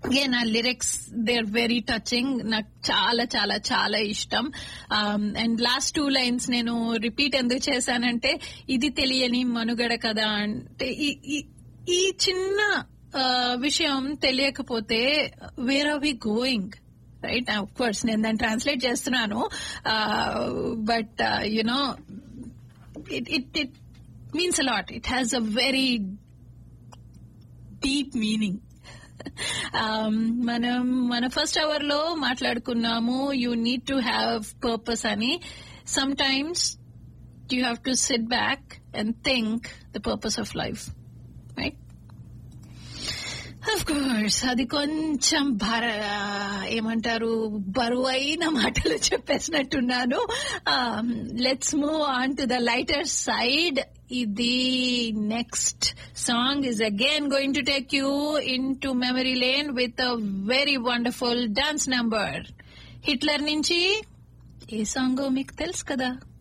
again ఆ lyrics they are very touching నాకు చాలా చాలా చాలా ఇష్టం అండ్ లాస్ట్ టూ లైన్స్ నేను రిపీట్ ఎందుకు చేశానంటే ఇది తెలియని మనుగడ కదా అంటే ఈ- ఈ- ఈ చిన్న ఆ, విషయం తెలియకపోతే where are we going right of course నేను దాన్ని ట్రాన్స్లేట్ చేస్తున్నాను but you know it it it means a lot it has a very deep meaning మనం మన ఫస్ట్ అవర్ లో మాట్లాడుకున్నాము you need to have purpose అని sometimes you have to sit back and think the purpose of life right of course అది కొంచెం భార ఏమంటారు బరువైన మాటలు చెప్పేసినట్టున్నాను let's move on to the lighter side ఇది next song is again going to take you into memory lane with a very wonderful dance number Hitler నుంచి a song మీకు తెలుసు కదా